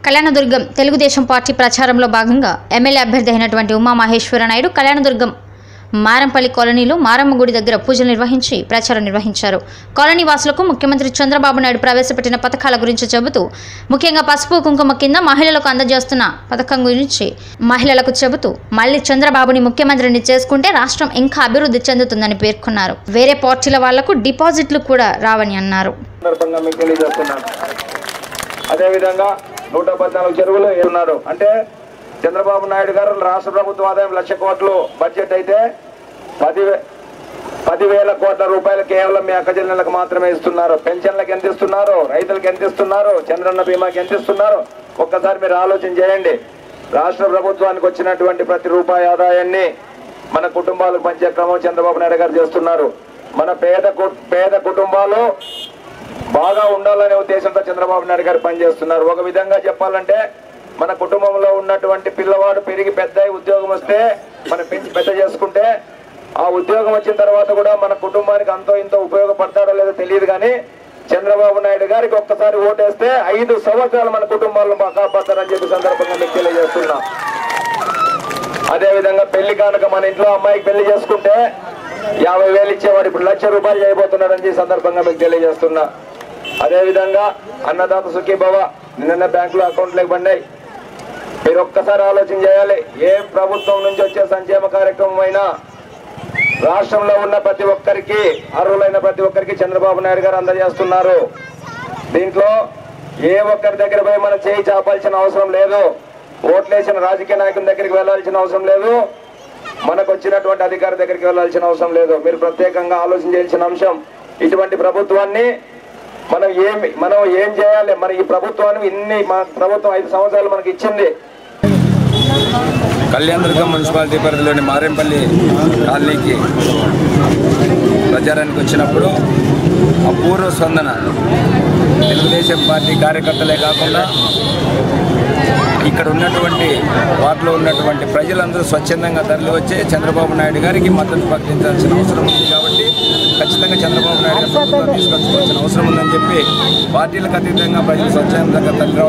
Kalyandurg Telugu Desam party ప్రచారంలో భాగంగా MLA అభ్యర్థి అయినటువంటి ఉమా మహేశ్వర నాయుడు కళ్యాణదుర్గం మారంపల్లి కాలనీలో మారమ్మ గుడి దగ్గర పూజలు నిర్వహించి ప్రచారం నిర్వహించారు కాలనీ వాసులకు ముఖ్యమంత్రి చంద్రబాబు నాయుడు ప్రవేశపెట్టిన పథకాల గురించి చెబుతూ ముఖ్యంగా పసుపు కుంకుమ కింద మహిళలకు అందజేస్తున్న పథకం గురించి మహిళలకు చెబుతూ మళ్ళీ చంద్రబాబుని ముఖ్యమంత్రిని చేసుకుంటే రాష్ట్రం ఇంకా అభివృద్ధి చెందుతుందని పేర్కొన్నారు వేరే పార్టీల వాళ్లకు డిపాజిట్లు కూడా రావని అన్నారు సందర్భంగా మీకు తెలియజేస్తున్నాను అదేవిధంగా నూట పద్నాలుగు చెరువులు ఉన్నారు అంటే చంద్రబాబు నాయుడు గారు రాష్ట్ర ప్రభుత్వ ఆదాయం లక్ష కోట్లు బడ్జెట్ అయితే పది పదివేల కోట్ల రూపాయలు కేవలం మీ అక్కచెల్లెళ్ళకు మాత్రమే ఇస్తున్నారు పెన్షన్లకు ఎంత ఇస్తున్నారు రైతులకు ఎంత ఇస్తున్నారు చంద్రన్న బీమాకి ఎంత ఇస్తున్నారు ఒక్కసారి మీరు ఆలోచన చేయండి రాష్ట్ర ప్రభుత్వానికి వచ్చినటువంటి ప్రతి రూపాయి ఆదాయాన్ని మన కుటుంబాలకు పంచే క్రమం చంద్రబాబు నాయుడు గారు చేస్తున్నారు మన పేద కు- పేద కుటుంబాలు బాగా ఉండాలనే ఉద్దేశంతో చంద్రబాబు నాయుడు గారు పనిచేస్తున్నారు ఒక విధంగా చెప్పాలంటే మన కుటుంబంలో ఉన్నటువంటి పిల్లవాడు పెరిగి పెద్ద అయి ఉద్యోగం వస్తే మనం పెంచి పెద్ద చేసుకుంటే ఆ ఉద్యోగం వచ్చిన తర్వాత కూడా మన కుటుంబానికి అంతో ఇంతో ఉపయోగపడతాడో లేదో తెలియదు కానీ చంద్రబాబు నాయుడు గారికి ఒక్కసారి ఓటేస్తే ఐదు సంవత్సరాలు మన కుటుంబాలను బాగా కాపాడతారని చెప్పి సందర్భంగా మీకు తెలియజేస్తున్నా అదే విధంగా పెళ్లి కానుక మన ఇంట్లో అమ్మాయికి పెళ్లి చేసుకుంటే యాభై వేలు ఇచ్చేవాడు ఇప్పుడు లక్ష రూపాయలు చేయబోతున్నాడని ఈ సందర్భంగా మీకు తెలియజేస్తున్నా అదే విధంగా అన్నదాత సుఖీభవ నిన్న బ్యాంకులో అకౌంట్లోకి పడినాయి మీరు ఒక్కసారి ఆలోచన చేయాలి ఏ ప్రభుత్వం నుంచి వచ్చే సంక్షేమ కార్యక్రమం అయినా రాష్ట్రంలో ఉన్న ప్రతి ఒక్కరికి అర్హులైన ప్రతి ఒక్కరికి చంద్రబాబు నాయుడు గారు అందజేస్తున్నారు దీంట్లో ఏ ఒక్కరి దగ్గర పోయి మనం చేయి చాపాల్సిన అవసరం లేదు ఓట్లేసిన రాజకీయ నాయకుల దగ్గరికి వెళ్ళాల్సిన అవసరం లేదు మనకు వచ్చినటువంటి అధికారి దగ్గరికి వెళ్ళాల్సిన అవసరం లేదు మీరు ప్రత్యేకంగా ఆలోచన చేయాల్సిన అంశం ఇటువంటి ప్రభుత్వాన్ని మనం ఏం మనం ఏం చేయాలి మరి ఈ ప్రభుత్వాన్ని ఇన్ని మన ప్రభుత్వం ఐదు సంవత్సరాలు మనకి ఇచ్చింది కళ్యాణదుర్గం మున్సిపాలిటీ పరిధిలోని మారేంపల్లి కాలనీకి ప్రచారానికి వచ్చినప్పుడు అపూర్వ స్పందన తెలుగుదేశం పార్టీ కార్యకర్తలే కాకుండా ఇక్కడ ఉన్నటువంటి వార్డులో ఉన్నటువంటి ప్రజలందరూ స్వచ్ఛందంగా తరలి వచ్చి చంద్రబాబు నాయుడు గారికి మద్దతు ప్రకటించాల్సిన అవసరం ఉంది కాబట్టి ఖచ్చితంగా చంద్రబాబు నాయుడు గారి ప్రభుత్వం తీసుకొచ్చుకోవాల్సిన అవసరం ఉందని చెప్పి పార్టీలకు అతీతంగా ప్రజలు స్వచ్ఛందంగా తరలి రావడం